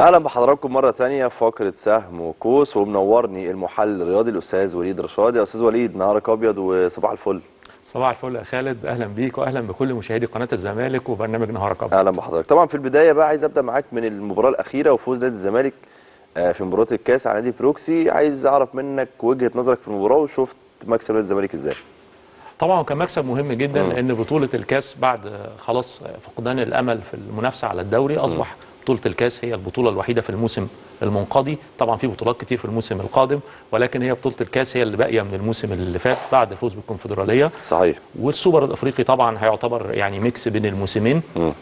اهلا بحضراتكم مره تانية في فقره سهم وكوس ومنورني المحلل الرياضي الاستاذ وليد رشاد يا استاذ وليد نهارك ابيض وصباح الفل صباح الفل يا خالد اهلا بيك واهلا بكل مشاهدي قناه الزمالك وبرنامج نهارك ابيض اهلا بحضرتك طبعا في البدايه بقى عايز ابدا معاك من المباراه الاخيره وفوز نادي الزمالك آه، في مباراه الكاس على نادي بروكسي عايز اعرف منك وجهه نظرك في المباراه وشفت مكسب نادي الزمالك ازاي طبعا كان مكسب مهم جدا لان بطوله الكاس بعد خلاص فقدان الامل في المنافسه على الدوري اصبح بطوله الكاس هي البطوله الوحيده في الموسم المنقضي طبعا في بطولات كتير في الموسم القادم ولكن هي بطوله الكاس هي اللي باقيه من الموسم اللي فات بعد الفوز بالكونفدراليه صحيح والسوبر الافريقي طبعا هيعتبر يعني ميكس بين الموسمين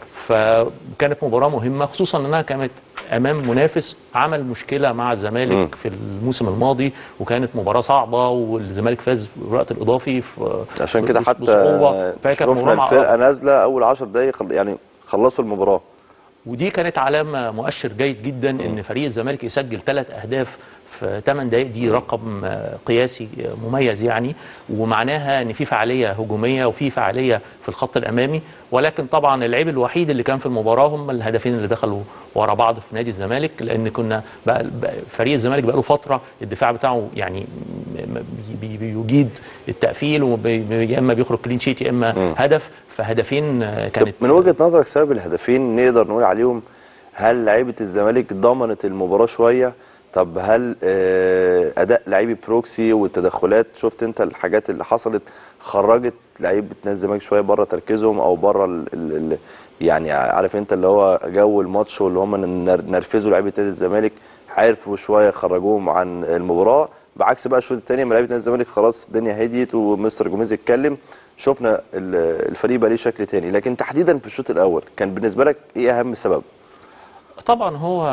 فكانت مباراه مهمه خصوصا انها كانت امام منافس عمل مشكله مع الزمالك في الموسم الماضي وكانت مباراه صعبه والزمالك فاز في الوقت الاضافي في عشان كده بص- حتى بصعوبه فهي كانت شفنا مباراه مع- الفرقه نازله اول 10 دقايق خل- يعني خلصوا المباراه ودي كانت علامه مؤشر جيد جدا ان فريق الزمالك يسجل ثلاث اهداف في 8 دقائق دي رقم آه، قياسي آه، مميز يعني ومعناها ان في فعاليه هجوميه وفي فعاليه في الخط الامامي ولكن طبعا العيب الوحيد اللي كان في المباراه هم الهدفين اللي دخلوا ورا بعض في نادي الزمالك لان كنا بقى بقى فريق الزمالك بقى له فتره الدفاع بتاعه يعني م- م- بي- بي- بيجيد التقفيل وبي- يا اما بيخرج كلين شيت يا اما هدف فهدفين آه، طب كانت من وجهه نظرك سبب الهدفين نقدر نقول عليهم هل لعيبه الزمالك ضمنت المباراه شويه طب هل آه، اداء لعيبه بروكسي والتدخلات شفت انت الحاجات اللي حصلت خرجت لعيبه نادي الزمالك شويه بره تركيزهم او بره ال ال ال يعني عارف انت اللي هو جو الماتش واللي هم نر- نرفزوا لعيبه نادي الزمالك عرفوا شويه خرجوهم عن المباراه بعكس بقى الشوط الثاني لما لعيبه نادي الزمالك خلاص الدنيا هديت ومستر جوميز اتكلم شفنا ال- الفريق بقى ليه شكل تاني لكن تحديدا في الشوط الاول كان بالنسبه لك ايه اهم سبب طبعا هو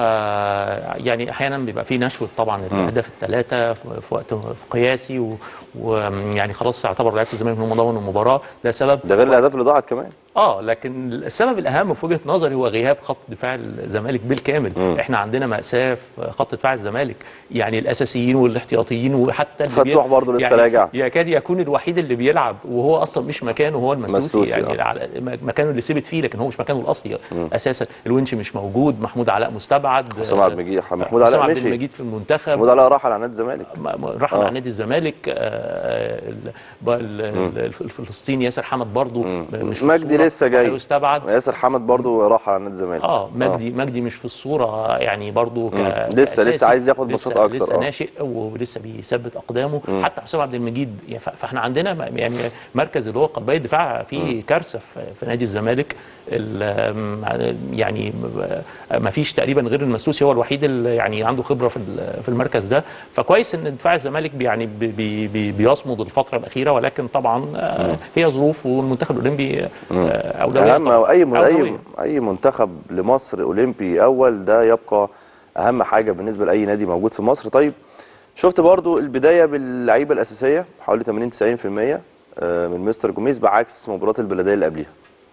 يعني احيانا بيبقى فيه نشوه طبعا الاهداف الثلاثه في وقت قياسي و- ويعني خلاص اعتبر لعيبه الزمالك ان هم ضمنوا المباراه ده سبب ده غير الاهداف اللي ضاعت كمان اه لكن السبب الاهم في وجهه نظري هو غياب خط دفاع الزمالك بالكامل مم. احنا عندنا ماساه في خط دفاع الزمالك يعني الاساسيين والاحتياطيين وحتى اللي فتوح بي- برضه لسه يعني راجع. يكاد يكون الوحيد اللي بيلعب وهو اصلا مش مكانه هو المسلوسي مسلوسي، يعني آه. على مكانه اللي ثبت فيه لكن هو مش مكانه الاصلي اساسا الونش مش موجود محمود علاء مستبعد حسام عبد المجيد محمود حسام علاء عبد مشي المجيد في المنتخب محمود علاء راح على نادي الزمالك م- م- راح آه. مع نادي الزمالك آه، ال- ب- ال- ال- الفلسطيني ياسر حمد برضو مم. مش في مجدي الصورة، لسه جاي. هيستبعد ياسر حمد برضه راح على نادي الزمالك اه مجدي مجدي مش في الصوره يعني برضو ك... مم. لسه- كأساسي. لسه عايز ياخد لسه- ماتشات أكتر، لسه آه. ناشئ ولسه بيثبت اقدامه حتى حسام عبد المجيد يعني ف- فاحنا عندنا م- يعني مركز اللي هو قلبي الدفاع فيه كارثه في في نادي الزمالك ال- م- يعني ما فيش تقريبا غير المسلوسي هو الوحيد اللي يعني عنده خبره في ال- في المركز ده فكويس ان دفاع الزمالك بي- يعني بي بي بي بيصمد الفتره الاخيره ولكن طبعا آه، هي ظروف والمنتخب الاولمبي آه، اولويه اهم طبعاً. اي اي أولوية. اي منتخب لمصر اولمبي اول ده يبقى اهم حاجه بالنسبه لاي نادي موجود في مصر طيب شفت برضو البدايه باللعيبه الاساسيه حوالي 80 90% آه، من مستر جوميز بعكس مباراه البلديه اللي قبليها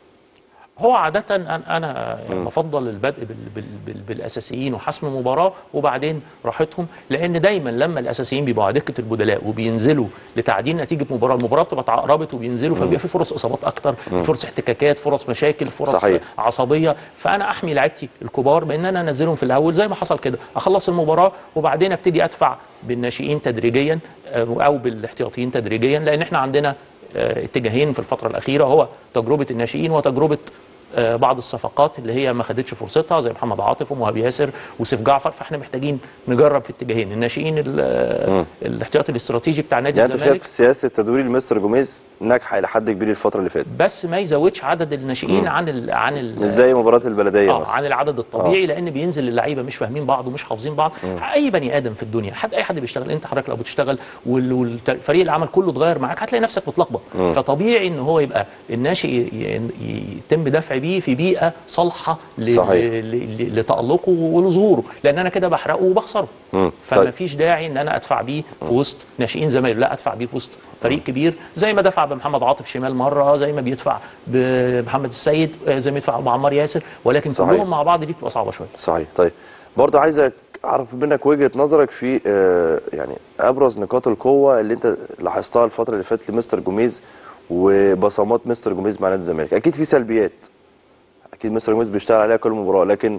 هو عادة أنا- أنا يعني بفضل البدء بال بال بال بالأساسيين وحسم المباراة وبعدين راحتهم لأن دايما لما الأساسيين بيبقوا على دكة البدلاء وبينزلوا لتعديل نتيجة مباراة المباراة بتبقى اتعقربت وبينزلوا فبيبقى في فرص إصابات أكتر فرص احتكاكات فرص مشاكل فرص صحيح. عصبية فأنا أحمي لعيبتي الكبار بأن أنا أنزلهم في الأول زي ما حصل كده أخلص المباراة وبعدين أبتدي أدفع بالناشئين تدريجيا آه، أو بالاحتياطيين تدريجيا لأن إحنا عندنا آه، اتجاهين في الفترة الأخيرة هو تجربة الناشئين وتجربة آه، بعض الصفقات اللي هي ما خدتش فرصتها زي محمد عاطف ومهاب ياسر وسيف جعفر فاحنا محتاجين نجرب في اتجاهين الناشئين ال- آه، الاحتياطي الاستراتيجي بتاع نادي يعني انت الزمالك شايف سياسه تدوير المستر جوميز ناجحه الى حد كبير الفتره اللي فاتت بس ما يزودش عدد الناشئين عن ال عن ال مش زي مباراه البلديه اه مثلا عن العدد الطبيعي آه. لان بينزل اللعيبه مش فاهمين بعض ومش حافظين بعض اي بني ادم في الدنيا حد اي حد بيشتغل انت حضرتك لو بتشتغل وال- والفريق العمل كله اتغير معاك هتلاقي نفسك متلخبط فطبيعي ان هو يبقى الناشئ ي- ي- يتم دفع بيه في بيئه صالحه ل- صحيح. ل- ل- لتالقه ولظهوره لان انا كده بحرقه وبخسره مم. فما طيب. فيش داعي ان انا ادفع بيه في وسط ناشئين زمايله لا ادفع بيه في وسط فريق كبير زي ما دفع بمحمد عاطف شمال مره زي ما بيدفع بمحمد السيد آه، زي ما يدفع بعمار ياسر ولكن صحيح. كلهم مع بعض دي بتبقى صعبه شويه صحيح طيب برضه عايزك اعرف منك وجهه نظرك في آه، يعني ابرز نقاط القوه اللي انت لاحظتها الفتره اللي فاتت لمستر جوميز وبصمات مستر جوميز مع نادي الزمالك اكيد في سلبيات اكيد مستر جوميز بيشتغل عليها كل مباراه لكن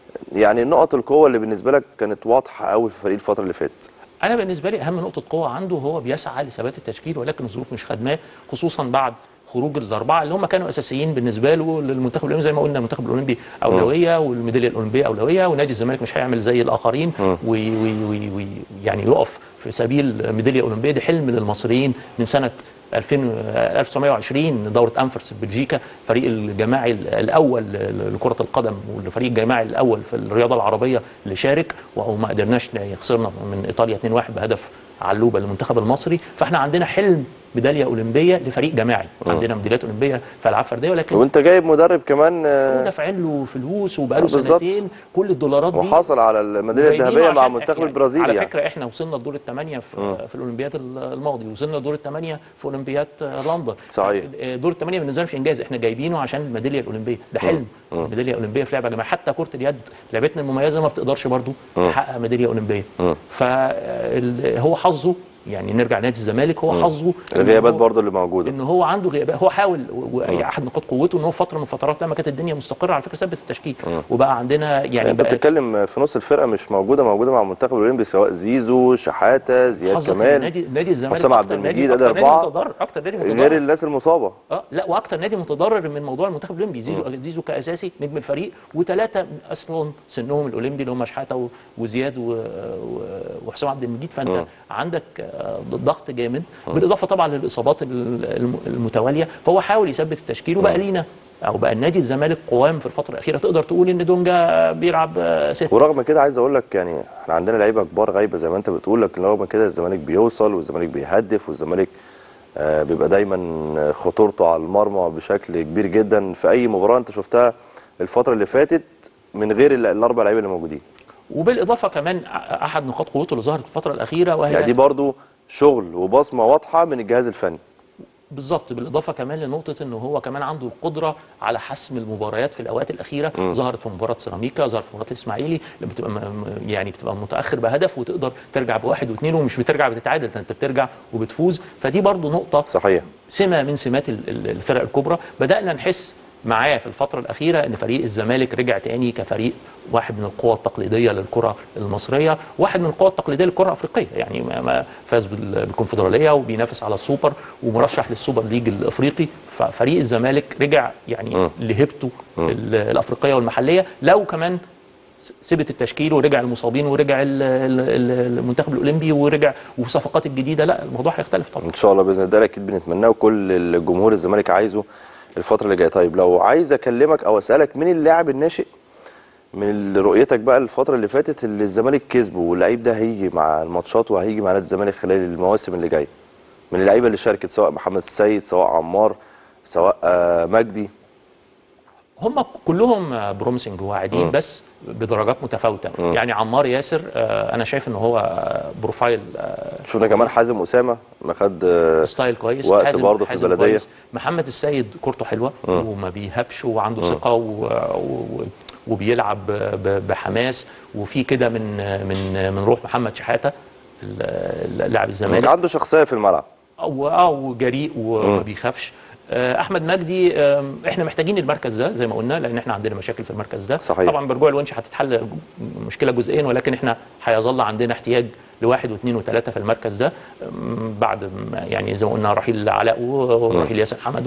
يعني نقط القوه اللي بالنسبه لك كانت واضحه قوي في الفريق الفتره اللي فاتت انا بالنسبه لي اهم نقطه قوه عنده هو بيسعى لثبات التشكيل ولكن الظروف مش خدماه خصوصا بعد خروج الاربعه اللي هم كانوا اساسيين بالنسبه له للمنتخب الاولمبي زي ما قلنا المنتخب الاولمبي اولويه والميداليه الاولمبيه اولويه ونادي الزمالك مش هيعمل زي الاخرين وي وي وي وي يعني يقف في سبيل ميداليه اولمبيه دي حلم للمصريين من سنه 2000 1920 دوره انفرس في بلجيكا فريق الجماعي الاول لكره القدم والفريق الجماعي الاول في الرياضه العربيه اللي شارك وما قدرناش خسرنا من ايطاليا 2-1 بهدف علوبه للمنتخب المصري فاحنا عندنا حلم ميداليه اولمبيه لفريق جماعي عندنا ميداليات اولمبيه في العاب فرديه ولكن وانت جايب مدرب كمان آه، ودافعين له فلوس وبقاله بالظبط. سنتين كل الدولارات دي وحصل على الميداليه وجايبينه الذهبيه مع عشان- منتخب يعني البرازيل على يعني فكره احنا وصلنا لدور الثمانيه في, في الاولمبياد الماضي وصلنا لدور الثمانيه في اولمبياد لندن صحيح. دور الثمانيه بالنسبه لنا مش انجاز احنا جايبينه عشان الميداليه الاولمبيه ده حلم الميداليه الاولمبيه في لعبه جماعيه حتى كره اليد لعبتنا المميزه ما بتقدرش برضو تحقق ميداليه اولمبيه فهو حظه يعني نرجع نادي الزمالك هو حظه إن الغيابات هو- برضو اللي موجوده ان هو عنده غيابات هو حاول واحد نقاط قوته ان هو فتره من فترات لما كانت الدنيا مستقره على فكره ثبت التشكيل وبقى عندنا يعني انت بقى بتتكلم في نص الفرقه مش موجوده موجوده مع المنتخب الاولمبي سواء زيزو شحاته زياد حظك إن كمال نادي نادي الزمالك حسام عبد أكتر نادي- المجيد ادي أكتر نادي اربعه متضرر اكتر نادي غير متضرر الناس المصابه اه لا واكتر نادي متضرر من موضوع المنتخب الاولمبي زيزو زيزو كاساسي نجم الفريق وثلاثه اصلا سنهم الاولمبي اللي هم شحاته و- وزياد و- و- وحسام عبد المجيد فانت مم. عندك آه، ضغط جامد بالاضافه طبعا للاصابات ال- الم- المتواليه فهو حاول يثبت التشكيل وبقى لينا او بقى النادي الزمالك قوام في الفتره الاخيره تقدر تقول ان دونجا بيلعب آه، ست ورغم كده عايز اقول لك يعني احنا عندنا لعيبه كبار غايبه زي ما انت بتقول لكن رغم كده الزمالك بيوصل والزمالك بيهدف والزمالك آه، بيبقى دايما خطورته على المرمى بشكل كبير جدا في اي مباراه انت شفتها الفتره اللي فاتت من غير ال- الاربع لعيبه اللي موجودين وبالاضافه كمان أ- احد نقاط قوته اللي ظهرت في الفتره الاخيره وهي يعني دي برضو شغل وبصمه واضحه من الجهاز الفني بالظبط بالاضافه كمان لنقطه انه هو كمان عنده القدره على حسم المباريات في الاوقات الاخيره ظهرت في مباراه سيراميكا ظهرت في مباراه الاسماعيلي لما بتبقى م- م- يعني بتبقى متاخر بهدف وتقدر ترجع بواحد واثنين ومش بترجع بتتعادل ده انت بترجع وبتفوز فدي برضو نقطه صحيح سمه من سمات ال- ال- الفرق الكبرى بدانا نحس معاه في الفتره الاخيره ان فريق الزمالك رجع تاني كفريق واحد من القوى التقليديه للكره المصريه واحد من القوى التقليديه للكره الافريقيه يعني ما ما فاز بال- بالكونفدراليه وبينافس على السوبر ومرشح للسوبر ليج الافريقي ففريق الزمالك رجع يعني مم. لهيبته ال- الافريقيه والمحليه لو كمان ثبت التشكيل ورجع المصابين ورجع ال- ال- ال- المنتخب الاولمبي ورجع والصفقات الجديده لا الموضوع هيختلف طبعا ان شاء الله باذن الله ده اكيد بنتمناه وكل الجمهور الزمالك عايزه الفتره اللي جايه طيب لو عايز اكلمك او اسالك مين اللاعب الناشئ من اللي رؤيتك بقى الفتره اللي فاتت اللي الزمالك كسبه واللعيب ده هيجي مع الماتشات وهيجي مع نادي الزمالك خلال المواسم اللي جايه من اللعيبه اللي شاركت سواء محمد السيد سواء عمار سواء آه، مجدي هم كلهم بروميسنج واعدين مم. بس بدرجات متفاوته مم. يعني عمار ياسر آه، انا شايف ان هو آه، بروفايل آه، شفنا كمان حازم اسامه ما خد آه، ستايل كويس وقت حازم- برضه في حازم البلدية. كويس. محمد السيد كورته حلوه وما بيهبش وعنده ثقه و... و... وبيلعب ب- بحماس وفي كده من من من روح محمد شحاته ال- لاعب الزمالك عنده شخصيه في الملعب او اه جريء وما بيخافش آه، احمد مجدي آم، احنا محتاجين المركز ده زي ما قلنا لان احنا عندنا مشاكل في المركز ده صحيح. طبعا برجوع الونش هتتحل مشكله جزئين ولكن احنا هيظل عندنا احتياج لواحد واثنين وثلاثه في المركز ده أم، بعد ما- يعني زي ما قلنا رحيل علاء ورحيل ياسر حمد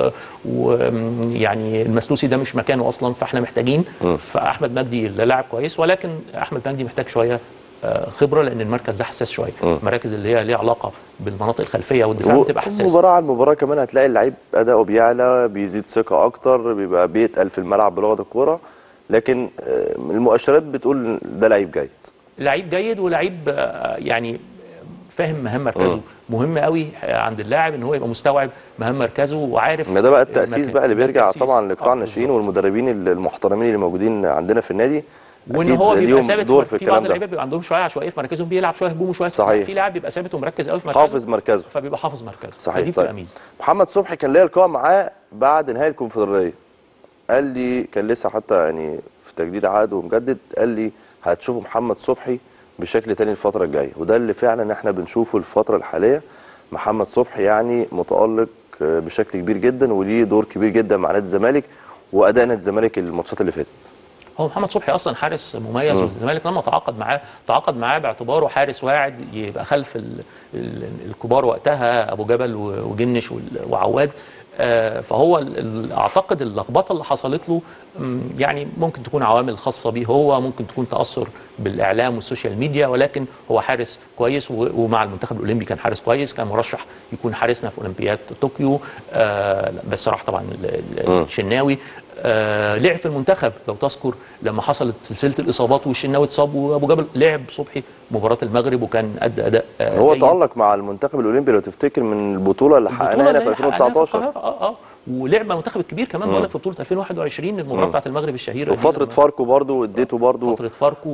ويعني المسلوسي ده مش مكانه اصلا فاحنا محتاجين فاحمد مجدي لاعب كويس ولكن احمد مجدي محتاج شويه آه، خبره لان المركز ده حساس شويه المراكز اللي هي ليها علاقه بالمناطق الخلفيه والدفاع بتبقى حساسه مباراة عن مباراة كمان هتلاقي اللعيب أداؤه بيعلى بيزيد ثقة أكتر بيبقى بيتقل في الملعب بلغة الكورة لكن آه، المؤشرات بتقول ده لعيب جيد لعيب جيد ولعيب آه، يعني فاهم مهام مركزه مهم قوي عند اللاعب ان هو يبقى مستوعب مهام مركزه وعارف ما ده بقى التأسيس المركز. بقى اللي ده بيرجع التأسيس. طبعا لقطاع آه، الناشئين بالظبط. والمدربين المحترمين اللي موجودين عندنا في النادي وان أكيد هو بيبقى ليهم ثابت دور في, في في بعض الكلام اللعيبه ده بيبقى عندهم شويه عشوائيه في مركزهم بيلعب شويه هجوم وشويه صحيح. في لاعب بيبقى ثابت ومركز قوي في مركزه حافظ مركزه فبيبقى حافظ مركزه صحيح فدي بتبقى طيب ميزه محمد صبحي كان ليا لقاء معاه بعد نهائي الكونفدرالية قال لي كان لسه حتى يعني في تجديد عقده ومجدد قال لي هتشوفوا محمد صبحي بشكل تاني الفترة الجاية وده اللي فعلا احنا بنشوفه الفترة الحالية محمد صبحي يعني متألق آه، بشكل كبير جدا وليه دور كبير جدا مع نادي الزمالك وأداء نادي الزمالك الماتشات اللي فاتت هو محمد صبحي اصلا حارس مميز والزمالك لما تعاقد معاه تعاقد معاه باعتباره حارس واعد يبقى خلف ال ال الكبار وقتها ابو جبل و- وجنش وال- وعواد آه، فهو ال- ال- اعتقد اللخبطه اللي حصلت له مم، يعني ممكن تكون عوامل خاصه بيه هو ممكن تكون تاثر بالاعلام والسوشيال ميديا ولكن هو حارس كويس و- ومع المنتخب الاولمبي كان حارس كويس كان مرشح يكون حارسنا في اولمبياد طوكيو آه، بس راح طبعا ال- ال- الشناوي آه، لعب في المنتخب لو تذكر لما حصلت سلسله الاصابات والشناوي اتصاب وابو جبل لعب صبحي مباراه المغرب وكان ادى اداء آه، هو جيد. تألق مع المنتخب الاولمبي لو تفتكر من البطوله اللي البطولة حققناها هنا اللي في هي حققناها 2019 القاهرة، اه اه ولعب مع المنتخب الكبير كمان بقول لك في بطوله 2021 المباراه بتاعت المغرب الشهيره دي وفتره لما- فاركو برضو اديته برضو فتره فاركو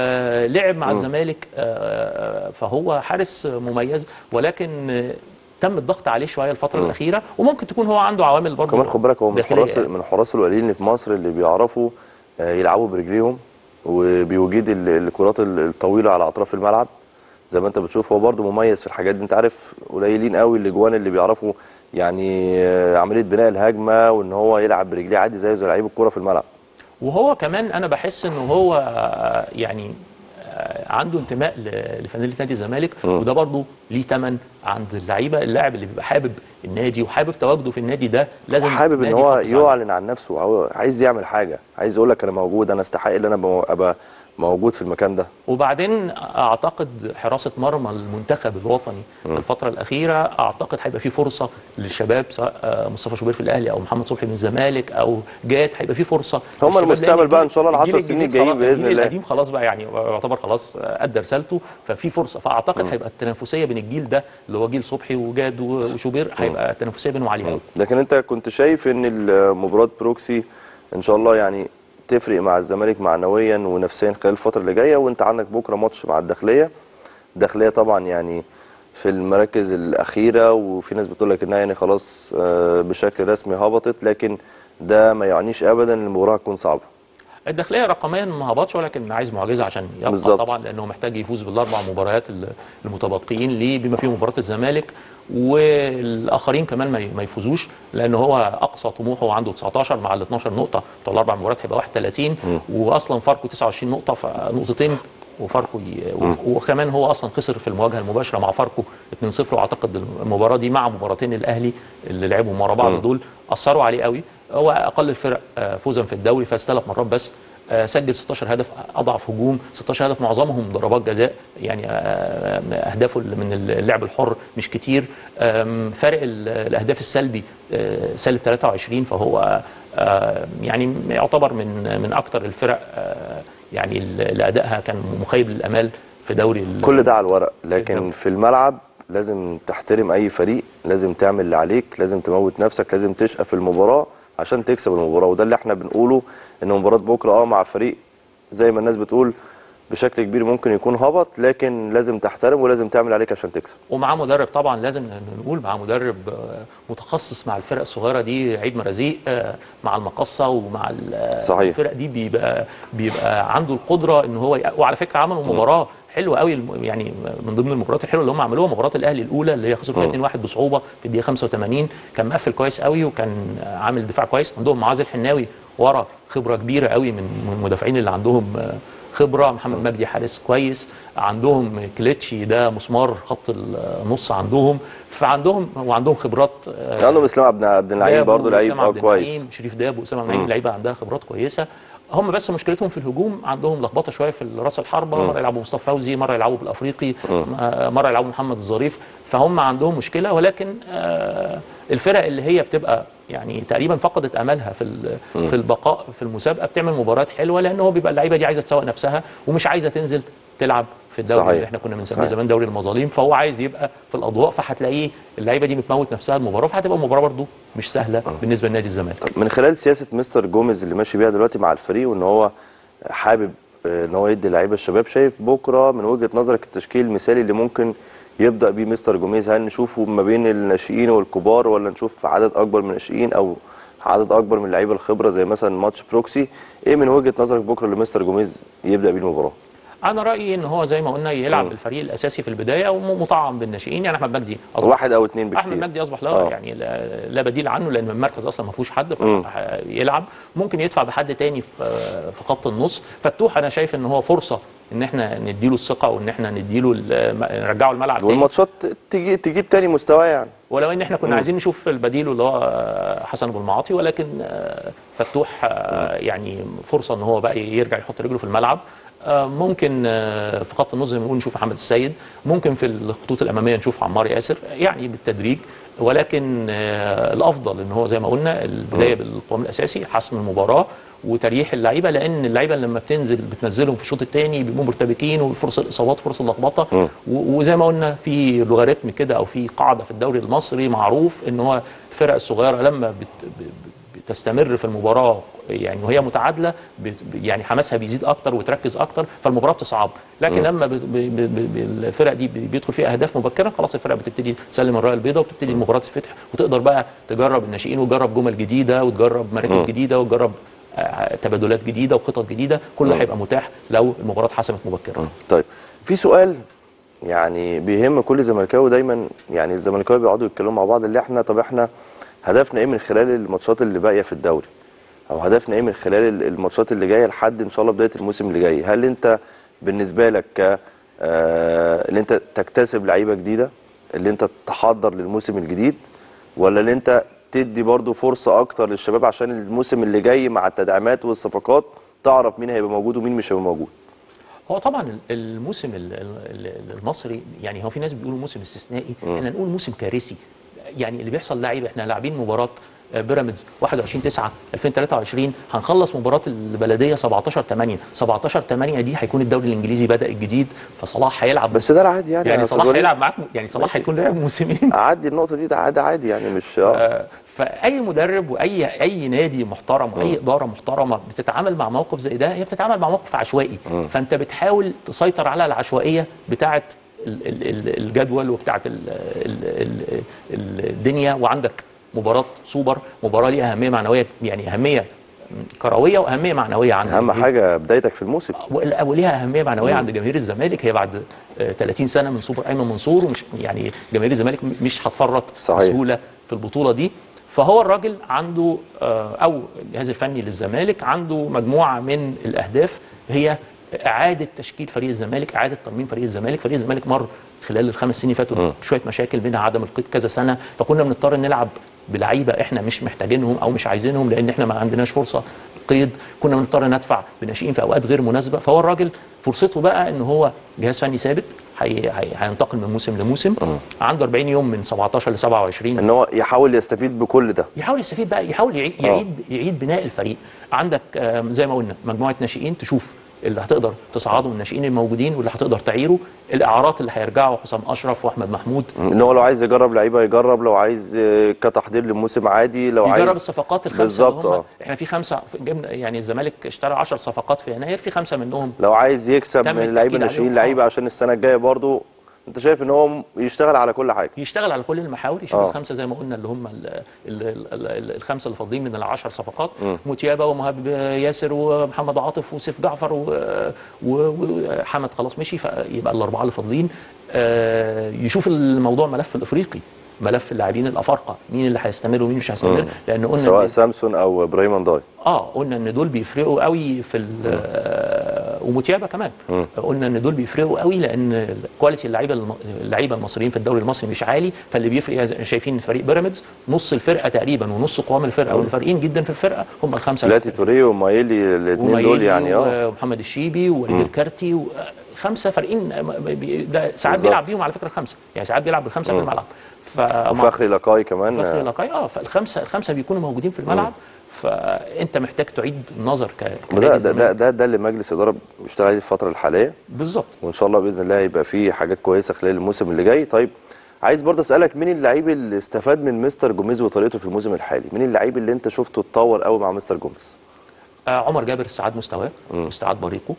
آه لعب مع الزمالك آه فهو حارس مميز ولكن آه تم الضغط عليه شويه الفتره الاخيره وممكن تكون هو عنده عوامل برضه كمان خد بالك هو من داخلية الحراس من الحراس القليلين اللي في مصر اللي بيعرفوا آه، يلعبوا برجليهم وبيوجد ال- الكرات ال- الطويله على اطراف الملعب زي ما انت بتشوف هو برضو مميز في الحاجات دي انت عارف قليلين قوي الاجوان اللي بيعرفوا يعني آه، عمليه بناء الهجمه وان هو يلعب برجليه عادي زيه زي لعيب الكوره في الملعب وهو كمان انا بحس انه هو آه، يعني آه، عنده انتماء ل- لفانيله نادي الزمالك وده برضه ليه ثمن عند اللعيبه اللاعب اللي بيبقى حابب النادي وحابب تواجده في النادي ده لازم حابب ان النادي هو يحافظ عليه. يعلن عن نفسه هو عايز يعمل حاجه عايز يقول لك انا موجود انا استحق ان انا أبقى- ابقى موجود في المكان ده وبعدين اعتقد حراسه مرمى المنتخب الوطني في الفتره الاخيره اعتقد هيبقى في فرصه للشباب سواء آه، مصطفى شوبير في الاهلي او محمد صبحي من الزمالك او جات هيبقى في فرصه هم للشباب، المستقبل لأن بقى الجيل- إن شاء الله العشر الجيل سنين الجديد الجايين خلاص- بإذن الجيل الله. القديم خلاص بقى يعني يعتبر خلاص آه، ادى رسالته ففي فرصه فاعتقد هيبقى التنافسيه بين الجيل ده اللي هو جيل صبحي وجاد و- وشوبير هيبقى التنافسيه بينهم عاليه قوي لكن انت كنت شايف ان مباراه بروكسي ان شاء الله يعني تفرق مع الزمالك معنويا ونفسيا خلال الفتره اللي جايه وانت عندك بكره ماتش مع الداخليه الداخليه طبعا يعني في المراكز الاخيره وفي ناس بتقول لك انها يعني خلاص آه، بشكل رسمي هبطت لكن ده ما يعنيش ابدا ان المباراه هتكون صعبه الداخليه رقميا ما هبطش ولكن عايز معجزه عشان يبقى بالظبط. طبعا لانه محتاج يفوز بالاربع مباريات ال- المتبقيين ليه بما فيهم مباراه الزمالك والاخرين كمان ما ي- ما يفوزوش لان هو اقصى طموحه عنده 19 مع ال 12 نقطه بتوع الاربع مباريات هيبقى 31 واصلا فاركو 29 نقطه فنقطتين وفاركو ي... وكمان هو اصلا خسر في المواجهه المباشره مع فاركو 2-0 واعتقد المباراه دي مع مباراتين الاهلي اللي لعبهم ورا بعض دول اثروا عليه قوي هو اقل الفرق آه، فوزا في الدوري فاز ثلاث مرات بس آه، سجل 16 هدف اضعف هجوم 16 هدف معظمهم ضربات جزاء يعني آه، اهدافه من اللعب الحر مش كتير آم، فارق ال- الاهداف السلبي آه، سالب 23 فهو آه، يعني يعتبر من من اكتر الفرق آه، يعني اللي ادائها كان مخيب للامال في دوري ال- كل ده على الورق لكن الدوري. في الملعب لازم تحترم اي فريق لازم تعمل اللي عليك لازم تموت نفسك لازم تشقى في المباراه عشان تكسب المباراه وده اللي احنا بنقوله ان مباراه بكره اه مع فريق زي ما الناس بتقول بشكل كبير ممكن يكون هبط لكن لازم تحترم ولازم تعمل عليك عشان تكسب ومعاه مدرب طبعا لازم نقول معاه مدرب آه، متخصص مع الفرق الصغيره دي عيد مرازيق آه، مع المقصه ومع ال- آه، صحيح. الفرق دي بيبقى بيبقى عنده القدره ان هو ي- وعلى فكره عملوا مباراه حلوه قوي الم- يعني من ضمن المباريات الحلوه اللي هم عملوها مباراه الاهلي الاولى اللي هي خسروا فيها 2-1 بصعوبه في الدقيقه 85 كان مقفل كويس قوي وكان عامل دفاع كويس عندهم معاذ الحناوي ورا خبره كبيره قوي من من المدافعين اللي عندهم آه، خبره محمد مجدي حارس كويس عندهم كليتشي ده مسمار خط النص عندهم فعندهم وعندهم خبرات آه، عندهم اسلام عبد عبد النعيم دابو برضه لعيب وأسامة اه عبد كويس النعيم، شريف داب واسامه عبد النعيم لعيبه عندها خبرات كويسه هم بس مشكلتهم في الهجوم عندهم لخبطه شويه في راس الحربه مره يلعبوا مصطفى فوزي مره يلعبوا بالافريقي آه، مره يلعبوا محمد الظريف فهم عندهم مشكله ولكن آه، الفرق اللي هي بتبقى يعني تقريبا فقدت املها في ال- في البقاء في المسابقه بتعمل مباريات حلوه لان هو بيبقى اللعيبه دي عايزه تسوق نفسها ومش عايزه تنزل تلعب في الدوري صحيح. اللي احنا كنا بنسميه صحيح. زمان دوري المظالم فهو عايز يبقى في الاضواء فهتلاقيه اللعيبه دي بتموت نفسها المباراه فهتبقى المباراه برده مش سهله بالنسبه لنادي الزمالك من خلال سياسه مستر جوميز اللي ماشي بيها دلوقتي مع الفريق وان هو حابب آه، ان هو يدي لعيبه الشباب شايف بكره من وجهه نظرك التشكيل المثالي اللي ممكن يبدا بيه مستر جوميز هل نشوفه ما بين الناشئين والكبار ولا نشوف عدد اكبر من الناشئين او عدد اكبر من اللعيبه الخبره زي مثلا ماتش بروكسي ايه من وجهه نظرك بكره اللي مستر جوميز يبدا بيه المباراه انا رايي ان هو زي ما قلنا يلعب مم. بالفريق الاساسي في البدايه ومطعم بالناشئين يعني احمد مجدي أصبح- واحد او اتنين احمد بكتير مجدي اصبح لا آه. يعني لا, لا بديل عنه لان المركز اصلا ما فيهوش حد مم. يلعب ممكن يدفع بحد تاني في في خط النص فتوح انا شايف ان هو فرصه ان احنا نديله الثقه وان احنا نديله ال- نرجعه الملعب تاني والماتشات تجي تجيب تاني مستواه يعني ولو ان احنا كنا مم. عايزين نشوف البديل اللي هو حسن ابو المعاطي ولكن آه، فتوح آه، يعني فرصه ان هو بقى يرجع يحط رجله في الملعب آه، ممكن آه، في خط النص زي ما بنقول نشوف محمد السيد ممكن في الخطوط الاماميه نشوف عمار ياسر يعني بالتدريج ولكن آه، الافضل ان هو زي ما قلنا البدايه بالقوام الاساسي حسم المباراه وتريح اللعيبه لان اللعيبه لما بتنزل بتنزلهم في الشوط الثاني بيبقوا مرتبكين وفرص الاصابات فرص اللخبطه مم. و- وزي ما قلنا في لوغاريتم كده او في قاعده في الدوري المصري معروف ان هو الفرق الصغيره لما بت ب- بتستمر في المباراه يعني وهي متعادله بت يعني حماسها بيزيد اكتر وتركز اكتر فالمباراه بتصعب لكن لما ب- ب- ب- ب- الفرق دي بي- بيدخل فيها اهداف مبكره خلاص الفرق بتبتدي تسلم الرايه البيضاء وبتبتدي المباراه تتفتح وتقدر بقى تجرب الناشئين وتجرب جمل جديده وتجرب مراكز مم. جديده وتجرب آه، تبادلات جديده وخطط جديده كل ده مم. هيبقى متاح لو المباراه اتحسمت مبكرا طيب في سؤال يعني بيهم كل زملكاوي دايما يعني الزملكاوي بيقعدوا يتكلموا مع بعض اللي احنا طب احنا هدفنا ايه من خلال الماتشات اللي باقيه في الدوري او هدفنا ايه من خلال ال- الماتشات اللي جايه لحد ان شاء الله بدايه الموسم اللي جاي هل انت بالنسبه لك ك آه، اللي انت تكتسب لعيبه جديده اللي انت تحضر للموسم الجديد ولا اللي انت تدي برضو فرصه اكتر للشباب عشان الموسم اللي جاي مع التدعيمات والصفقات تعرف مين هيبقى موجود ومين مش هيبقى موجود هو طبعا ال- الموسم ال- ال- ال- المصري يعني هو في ناس بيقولوا موسم استثنائي احنا نقول موسم كارثي يعني اللي بيحصل لاعب احنا لاعبين مباراه آه، بيراميدز 21 9 2023 هنخلص مباراه البلديه 17 8 17 8 دي هيكون الدوري الانجليزي بدا الجديد فصلاح هيلعب بس ده العادي يعني يعني يا صلاح أستاذ وليد. هيلعب معاك يعني صلاح ماشي. هيكون لاعب موسمين اعدي النقطه دي ده عادي عادي يعني مش اه آه، فاي مدرب واي اي نادي محترم واي اداره محترمه بتتعامل مع موقف زي ده هي بتتعامل مع موقف عشوائي فانت بتحاول تسيطر على العشوائيه بتاعه ال- ال- ال- الجدول وبتاعه ال- ال- ال- ال- الدنيا وعندك مباراه سوبر مباراه ليها اهميه معنويه يعني اهميه كرويه واهميه معنويه عند اهم الجماهير. حاجه بدايتك في الموسم ولا- وليها اهميه معنويه عند جماهير الزمالك هي بعد آه، 30 سنه من سوبر ايمن منصور ومش يعني جماهير الزمالك م- مش هتفرط صحيح. بسهوله في البطوله دي فهو الراجل عنده آه، او الجهاز الفني للزمالك عنده مجموعه من الاهداف هي اعاده تشكيل فريق الزمالك اعاده ترميم فريق الزمالك فريق الزمالك مر خلال الخمس سنين فاتوا شويه مشاكل منها عدم القيد كذا سنه فكنا بنضطر نلعب بلعيبه احنا مش محتاجينهم او مش عايزينهم لان احنا ما عندناش فرصه قيد كنا بنضطر ندفع بناشئين في اوقات غير مناسبه فهو الراجل فرصته بقى ان هو جهاز فني ثابت هي- هي- هينتقل من موسم لموسم عنده 40 يوم من 17 ل 27 ان هو يحاول يستفيد بكل ده يحاول يستفيد بقى يحاول يعيد آه. يعيد, يعيد بناء الفريق عندك آم، زي ما قلنا مجموعه ناشئين تشوف اللي هتقدر تصعده من الناشئين الموجودين واللي هتقدر تعيره الاعارات اللي هيرجعوا حسام اشرف واحمد محمود ان هو لو عايز يجرب لعيبه يجرب لو عايز آه، كتحضير للموسم عادي لو يجرب عايز الصفقات الخمسه بالظبط، اللي هم آه. احنا في خمسه جبنا يعني الزمالك اشترى 10 صفقات في يناير في خمسه منهم لو عايز يكسب تم من اللعيبه التأكيد الناشئين عليهم. لعيبه عشان السنه الجايه برضو انت شايف ان هو م- يشتغل على كل حاجه يشتغل على كل المحاور يشوف آه. الخمسه زي ما قلنا اللي هم ال ال ال ال الخمسه اللي فاضلين من العشر صفقات موتيابا ومهاب ياسر ومحمد عاطف وسيف جعفر و- و- وحمد خلاص مشي فيبقى الاربعه اللي فاضلين آه، يشوف الموضوع ملف الافريقي ملف اللاعبين الافارقه مين اللي هيستمر ومين مش هيستمر لان قلنا سواء إن- سامسون او ابراهيم انداي اه قلنا ان دول بيفرقوا قوي في ال- آه، ومتيابه كمان قلنا ان دول بيفرقوا قوي لان كواليتي اللعيبه الم- اللعيبه المصريين في الدوري المصري مش عالي فاللي بيفرق زي- شايفين فريق بيراميدز نص الفرقه تقريبا ونص قوام الفرقه واللي فارقين جدا في الفرقه هم الخمسه بلاتي توريه ومايلي الاثنين دول ومايلي يعني اه ومحمد الشيبي ووليد الكارتي و- خمسه فارقين بي- ده ساعات بالظبط. بيلعب بيهم على فكره خمسه يعني ساعات بيلعب بالخمسه في الملعب فمع- وفخري لقاي كمان فخري آه، لقاي اه فالخمسه الخمسه بيكونوا موجودين في الملعب فانت محتاج تعيد النظر ك وده كنادي ده, ده الزمالك. ده ده اللي مجلس اداره بيشتغل عليه الفتره الحاليه بالظبط وان شاء الله باذن الله يبقى فيه حاجات كويسه خلال الموسم اللي جاي طيب عايز برضه اسالك مين اللعيب اللي استفاد من مستر جوميز وطريقته في الموسم الحالي مين اللعيب اللي انت شفته اتطور قوي مع مستر جوميز آه عمر جابر استعاد مستواه استعاد بريقه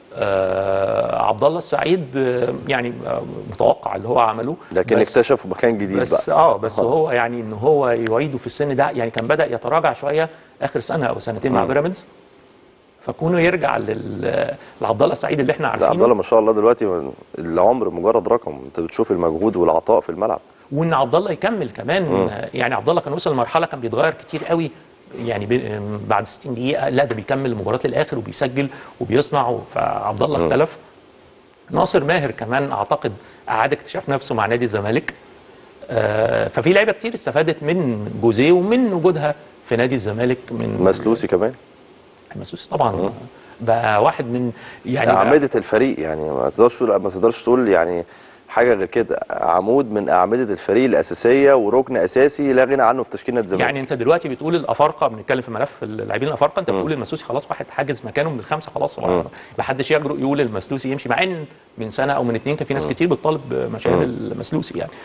آه عبد الله السعيد آه يعني آه متوقع اللي هو عمله لكن بس- اكتشف مكان جديد بس بقى اه بس هو يعني ان هو يعيده في السن ده يعني كان بدا يتراجع شويه اخر سنه او سنتين مع مم. بيراميدز فكونه يرجع لل- لعبد الله السعيد اللي احنا ده عارفينه عبد الله ما شاء الله دلوقتي العمر مجرد رقم انت بتشوف المجهود والعطاء في الملعب وان عبد الله يكمل كمان يعني عبد الله كان وصل لمرحله كان بيتغير كتير قوي يعني بي- بعد 60 دقيقه لا ده بيكمل المباراه للاخر وبيسجل وبيصنع فعبد الله اختلف ناصر ماهر كمان اعتقد اعاد اكتشاف نفسه مع نادي الزمالك آه، ففي لعيبه كتير استفادت من جوزيه ومن وجودها في نادي الزمالك من مسلوسي كمان مسوسي طبعا بقى واحد من يعني بقى- اعمده الفريق يعني ما تقدرش تقول ما تقدرش تقول يعني حاجه غير كده عمود من اعمده الفريق الاساسيه وركن اساسي لا غنى عنه في تشكيله الزمالك يعني انت دلوقتي بتقول الافارقه بنتكلم في ملف اللاعبين الافارقه انت بتقول المسلوسي خلاص واحد حاجز مكانه من الخمسه خلاص هو ما حدش يجرؤ يقول المسلوسي يمشي مع ان من سنه او من اتنين كان في ناس كتير بتطالب مشاهير المسلوسي يعني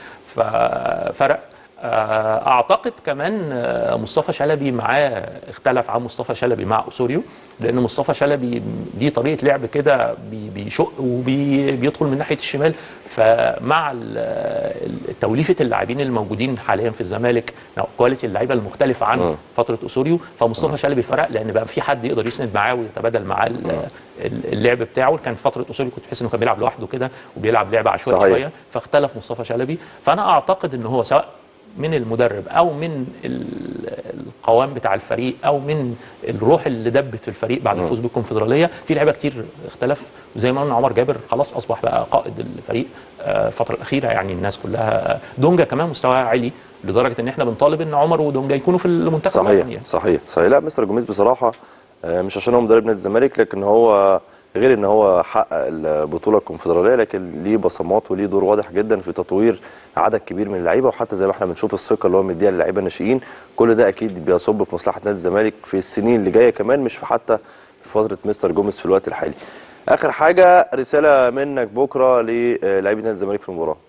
ففرق آه، اعتقد كمان آه، مصطفى شلبي معاه اختلف عن مصطفى شلبي مع اسوريو لان مصطفى شلبي ليه طريقه لعب كده بي- بيشق وبيدخل من ناحيه الشمال فمع ال- ال- توليفه اللاعبين الموجودين حاليا في الزمالك كواليتي اللعيبه المختلفه عن فتره اسوريو فمصطفى شلبي فرق لان بقى في حد يقدر يسند معاه ويتبادل معاه ال- ال- اللعب بتاعه كان فتره اسوريو كنت تحس انه كان بيلعب لوحده كده وبيلعب لعبه عشوائيه صحيح. شويه فاختلف مصطفى شلبي فانا اعتقد ان هو سواء من المدرب او من ال- القوام بتاع الفريق او من الروح اللي دبت في الفريق بعد الفوز بالكونفدراليه في لعيبه كتير اختلف وزي ما قلنا عمر جابر خلاص اصبح بقى قائد الفريق آه، الفتره الاخيره يعني الناس كلها دونجا كمان مستواه عالي لدرجه ان احنا بنطالب ان عمر ودونجا يكونوا في المنتخب صحيح الوطني يعني. صحيح صحيح لا مستر جوميز بصراحه آه، مش عشان هو مدرب نادي الزمالك لكن هو غير ان هو حقق البطوله الكونفدراليه لكن ليه بصمات وليه دور واضح جدا في تطوير عدد كبير من اللعيبه وحتى زي ما احنا بنشوف الثقه اللي هو مديها للعيبه الناشئين كل ده اكيد بيصب في مصلحه نادي الزمالك في السنين اللي جايه كمان مش في حتى في فتره مستر جوميز في الوقت الحالي اخر حاجه رساله منك بكره للاعبي نادي الزمالك في المباراه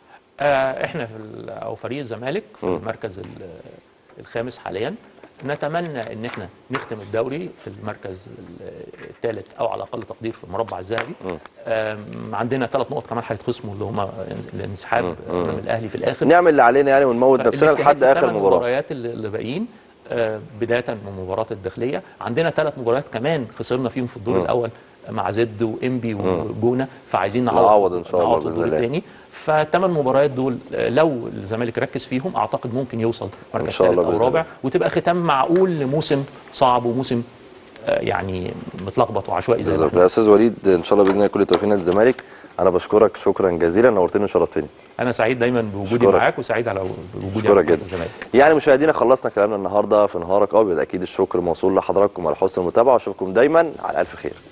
آه، احنا في ال- او فريق الزمالك في المركز ال- الخامس حاليا نتمنى ان احنا نختم الدوري في المركز الثالث او على اقل تقدير في المربع الذهبي آم، عندنا ثلاث نقط كمان هيتخصموا اللي هم الانسحاب من الاهلي في الاخر نعمل اللي علينا يعني ونموت نفسنا الاجتهاد لحد في اخر الثمان مباراه مباريات اللي اللي باقيين آه، بدايه من مباراه الداخليه عندنا ثلاث مباريات كمان خسرنا فيهم في الدور الاول مع زد وانبي وجونه فعايزين نعوض نعوض إن شاء الله نعوض بإذن الدور الله. الثاني فالثمان مباريات دول آه، لو الزمالك ركز فيهم اعتقد ممكن يوصل مركز شاء ثالث الله او بإذن رابع الله. وتبقى ختام معقول لموسم صعب وموسم آه، يعني متلخبط وعشوائي زي ما بالظبط احنا يا استاذ وليد ان شاء الله باذن الله كل التوفيق نادي الزمالك انا بشكرك شكرا جزيلا نورتني وشرفتني انا سعيد دايما بوجودي أشكرك. معاك وسعيد على وجودي اشكرك على جدا الزمالك يعني مشاهدينا خلصنا كلامنا النهارده في نهارك ابيض اكيد الشكر موصول لحضراتكم على حسن المتابعه واشوفكم دايما على الف خير